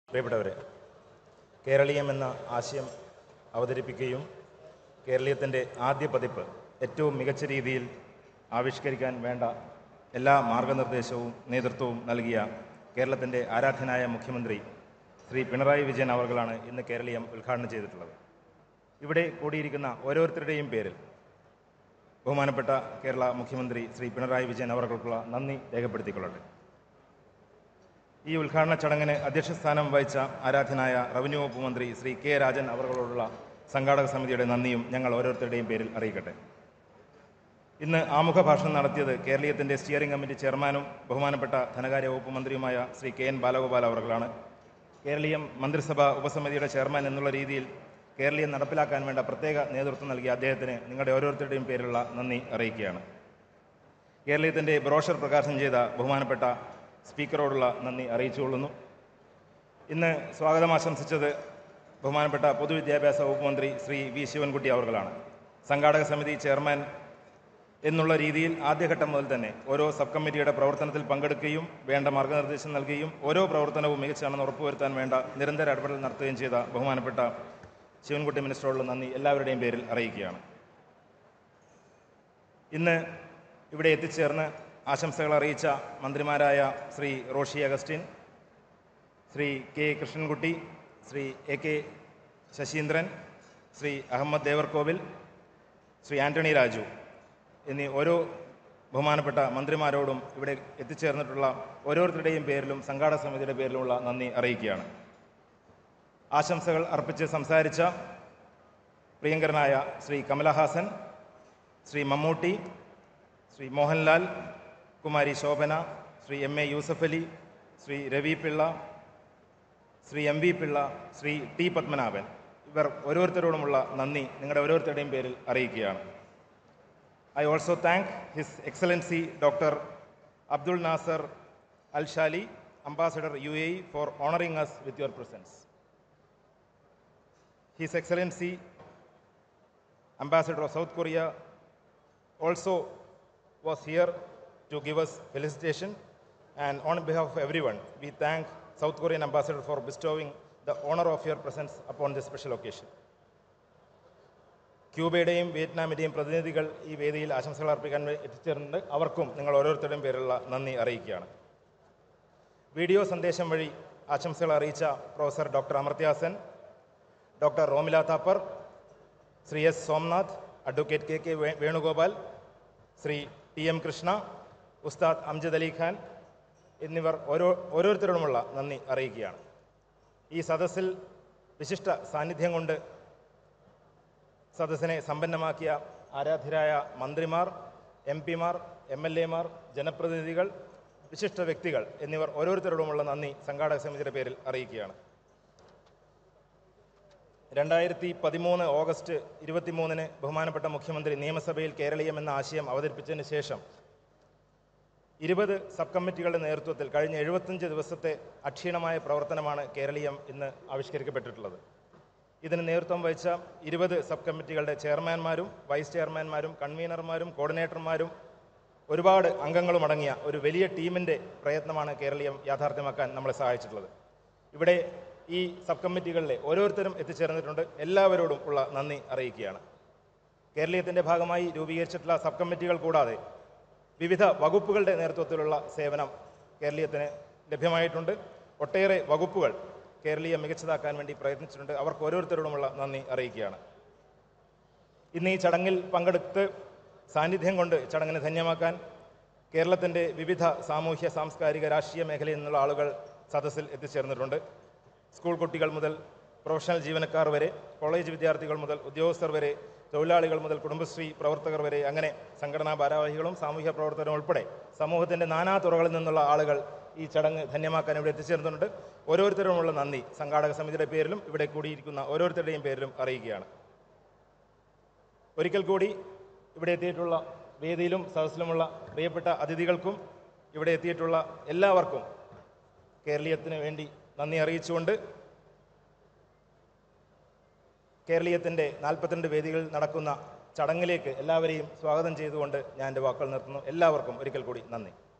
പ്രിയപ്പെട്ടവരെ കേരളീയം എന്ന ആശയം അവതരിപ്പിക്കുകയും കേരളീയത്തിൻ്റെ ആദ്യ പതിപ്പ് ഏറ്റവും മികച്ച രീതിയിൽ ആവിഷ്കരിക്കാൻ വേണ്ട എല്ലാ മാർഗനിർദ്ദേശവും നേതൃത്വവും നൽകിയ കേരളത്തിൻ്റെ ആരാധ്യനായ മുഖ്യമന്ത്രി ശ്രീ പിണറായി വിജയൻ അവർകളാണ് ഇന്ന് കേരളീയം ഉദ്ഘാടനം ചെയ്തിട്ടുള്ളത് ഇവിടെ കൂടിയിരിക്കുന്ന ഓരോരുത്തരുടെയും പേരിൽ ബഹുമാനപ്പെട്ട കേരള മുഖ്യമന്ത്രി ശ്രീ പിണറായി വിജയൻ അവർക്കുള്ള നന്ദി രേഖപ്പെടുത്തിക്കൊള്ളട്ടെ ഈ ഉദ്ഘാടന ചടങ്ങിന് അധ്യക്ഷസ്ഥാനം വഹിച്ച ആരാധ്യനായ റവന്യൂ വകുപ്പ് മന്ത്രി ശ്രീ കെ രാജൻ അവர்களോടുള്ള സംഘാടക സമിതിയുടെ നന്ദിയും ഞങ്ങൾ ഓരോരുത്തരുടെയും പേരിൽ അറിയിക്കട്ടെ ഇന്ന് ആമുഖ ഭാഷണം നടത്തിയത് കേരളീയത്തിൻ്റെ സ്റ്റിയറിംഗ് കമ്മിറ്റി ചെയർമാനും ബഹുമാനപ്പെട്ട ധനകാര്യ വകുപ്പ് മന്ത്രിയുമായ ശ്രീ കെ എൻ ബാലഗോപാൽ അവർകളാണ് കേരളീയം മന്ത്രിസഭ ഉപസമിതിയുടെ ചെയർമാൻ എന്നുള്ള രീതിയിൽ കേരളീയം നടപ്പിലാക്കാൻ വേണ്ട പ്രത്യേക നേതൃത്വം നൽകിയ അദ്ദേഹത്തിന് നിങ്ങളുടെ ഓരോരുത്തരുടെയും പേരിലുള്ള നന്ദി അറിയിക്കുകയാണ് കേരളീയത്തിൻ്റെ ബ്രോഷർ പ്രകാശനം ചെയ്ത ബഹുമാനപ്പെട്ട സ്പീക്കറോടുള്ള നന്ദി അറിയിച്ചുകൊള്ളുന്നു ഇന്ന് സ്വാഗതം ആശംസിച്ചത് ബഹുമാനപ്പെട്ട പൊതുവിദ്യാഭ്യാസ വകുപ്പ് മന്ത്രി ശ്രീ വി ശിവൻകുട്ടി അവർകളാണ് സംഘാടക സമിതി ചെയർമാൻ എന്നുള്ള രീതിയിൽ ആദ്യഘട്ടം മുതൽ തന്നെ ഓരോ സബ് കമ്മിറ്റിയുടെ പ്രവർത്തനത്തിൽ പങ്കെടുക്കുകയും വേണ്ട മാർഗനിർദ്ദേശം നൽകുകയും ഓരോ പ്രവർത്തനവും മികച്ചാണെന്ന് ഉറപ്പുവരുത്താൻ വേണ്ട നിരന്തര ഇടപെടൽ നടത്തുകയും ചെയ്ത ബഹുമാനപ്പെട്ട ശിവൻകുട്ടി മിനിസ്റ്ററോടുള്ള നന്ദി എല്ലാവരുടെയും പേരിൽ അറിയിക്കുകയാണ് ഇന്ന് ഇവിടെ എത്തിച്ചേർന്ന് ആശംസകൾ അറിയിച്ച മന്ത്രിമാരായ Shri Roshi Augustine Shri K Krishnankutty Shri A K Saseendran Shri Ahammed Devarkovil Shri Antony Raju എന്നീ ഓരോ ബഹുമാനപ്പെട്ട മന്ത്രിമാരോടും ഇവിടെ എത്തിച്ചേർന്നിട്ടുള്ള ഓരോരുത്തരുടെയും പേരിലും സംഘാടക സമിതിയുടെ പേരിലുമുള്ള നന്ദി അറിയിക്കുകയാണ് ആശംസകൾ അർപ്പിച്ച് സംസാരിച്ച പ്രിയങ്കരനായ Shri Kamal Haasan Shri Mammootty Shri Mohanlal Kumari Shobhana Shri M A Yusuff Ali Shri Ravi Pillai Shri M V Pillai Shri T Padmanabhan ഇവർ ഓരോരുത്തരോടുമുള്ള നന്ദി നിങ്ങളുടെ ഓരോരുത്തരുടെയും പേരിൽ അറിയിക്കുകയാണ് I also thank his excellency doctor Abdul Nasser Al Shaali ambassador U A for honouring us with your presence his excellency ambassador of South Korea also was here to give us felicitation. And on behalf of everyone, we thank South Korean ambassador for bestowing the honor of your presence upon this special occasion. ക്യൂബയുടെയും വിയറ്റ്നാമിൻ്റെയും പ്രതിനിധികൾ ഈ വേദിയിൽ ആശംസകൾ അർപ്പിക്കാൻ വേ- എത്തിച്ചേർന്നിട്ടുണ്ട് അവർക്കും നിങ്ങൾ ഓരോരുത്തരുടെയും പേരിലുള്ള നന്ദി അറിയിക്കുകയാണ് വീഡിയോ സന്ദേശം വഴി ആശംസകൾ അറിയിച്ച professor doctor Amartya Sen doctor Romila Thapar Shri S Somnath advocate K K വേ- വേണുഗോപാൽ ശ്രീ ടി എം കൃഷ്ണ ഉസ്താദ് അംജദ് അലി ഖാൻ എന്നിവർ ഓരോ ഓരോരുത്തരോടുമുള്ള നന്ദി അറിയിക്കുകയാണ് ഈ സദസ്സിൽ വിശിഷ്ട സാന്നിധ്യം കൊണ്ട് സദസ്സിനെ സമ്പന്നമാക്കിയ ആരാധ്യരായ മന്ത്രിമാർ എം പിമാർ എം എൽ എമാർ ജനപ്രതിനിധികൾ വിശിഷ്ട വ്യക്തികൾ എന്നിവർ ഓരോരുത്തരോടുമുള്ള നന്ദി സംഘാടക സമിതിയുടെ പേരിൽ അറിയിക്കുകയാണ് രണ്ടായിരത്തി പതിമൂന്ന് ഓഗസ്റ്റ് ഇരുപത്തിമൂന്നിന് ബഹുമാനപ്പെട്ട മുഖ്യമന്ത്രി നിയമസഭയിൽ കേരളീയം എന്ന ആശയം അവതരിപ്പിച്ചതിന് ശേഷം ഇരുപത് സബ് കമ്മിറ്റികളുടെ നേതൃത്വത്തിൽ കഴിഞ്ഞ എഴുപത്തഞ്ച് ദിവസത്തെ അക്ഷീണമായ പ്രവർത്തനമാണ് കേരളീയം ഇന്ന് ആവിഷ്കരിക്കപ്പെട്ടിട്ടുള്ളത് ഇതിന് നേതൃത്വം വഹിച്ച ഇരുപത് സബ് കമ്മിറ്റികളുടെ ചെയർമാൻമാരും വൈസ് ചെയർമാൻമാരും കൺവീനർമാരും കോർഡിനേറ്റർമാരും ഒരുപാട് അംഗങ്ങളും അടങ്ങിയ ഒരു വലിയ ടീമിൻ്റെ പ്രയത്നമാണ് കേരളീയം യാഥാർത്ഥ്യമാക്കാൻ നമ്മളെ സഹായിച്ചിട്ടുള്ളത് ഇവിടെ ഈ സബ് കമ്മിറ്റികളിലെ ഓരോരുത്തരും എത്തിച്ചേർന്നിട്ടുണ്ട് എല്ലാവരോടും ഉള്ള നന്ദി അറിയിക്കുകയാണ് കേരളീയത്തിൻ്റെ ഭാഗമായി രൂപീകരിച്ചിട്ടുള്ള സബ് കമ്മിറ്റികൾ കൂടാതെ വിവിധ വകുപ്പുകളുടെ നേതൃത്വത്തിലുള്ള സേവനം കേരളീയത്തിന് ലഭ്യമായിട്ടുണ്ട് ഒട്ടേറെ വകുപ്പുകൾ കേരളീയം മികച്ചതാക്കാൻ വേണ്ടി പ്രയത്നിച്ചിട്ടുണ്ട് അവർക്ക് ഓരോരുത്തരോടുമുള്ള നന്ദി അറിയിക്കുകയാണ് ഇന്ന് ഈ ചടങ്ങിൽ പങ്കെടുത്ത് സാന്നിധ്യം കൊണ്ട് ചടങ്ങിനെ ധന്യമാക്കാൻ കേരളത്തിൻ്റെ വിവിധ സാമൂഹ്യ സാംസ്കാരിക രാഷ്ട്രീയ മേഖലയിൽ നിന്നുള്ള ആളുകൾ സദസ്സിൽ എത്തിച്ചേർന്നിട്ടുണ്ട് സ്കൂൾ കുട്ടികൾ മുതൽ പ്രൊഫഷണൽ ജീവനക്കാർ വരെ കോളേജ് വിദ്യാർത്ഥികൾ മുതൽ ഉദ്യോഗസ്ഥർ വരെ തൊഴിലാളികൾ മുതൽ കുടുംബശ്രീ പ്രവർത്തകർ വരെ അങ്ങനെ സംഘടനാ ഭാരവാഹികളും സാമൂഹ്യ പ്രവർത്തകരും ഉൾപ്പെടെ സമൂഹത്തിൻ്റെ നാനാ തുറകളിൽ നിന്നുള്ള ആളുകൾ ഈ ചടങ്ങ് ധന്യമാക്കാൻ ഇവിടെ എത്തിച്ചേർന്നിട്ടുണ്ട് ഓരോരുത്തരുമുള്ള നന്ദി സംഘാടക സമിതിയുടെ പേരിലും ഇവിടെ കൂടിയിരിക്കുന്ന ഓരോരുത്തരുടെയും പേരിലും അറിയിക്കുകയാണ് ഒരിക്കൽ കൂടി ഇവിടെ എത്തിയിട്ടുള്ള വേദിയിലും സദസ്സിലുമുള്ള പ്രിയപ്പെട്ട അതിഥികൾക്കും ഇവിടെ എത്തിയിട്ടുള്ള എല്ലാവർക്കും കേരളീയത്തിന് വേണ്ടി നന്ദി അറിയിച്ചുകൊണ്ട് കേരളീയത്തിൻ്റെ നാൽപ്പത്തിരണ്ട് വേദികളിൽ നടക്കുന്ന ചടങ്ങിലേക്ക് എല്ലാവരെയും സ്വാഗതം ചെയ്തുകൊണ്ട് ഞാൻ എൻ്റെ വാക്കുകൾ നിർത്തുന്നു എല്ലാവർക്കും ഒരിക്കൽ കൂടി നന്ദി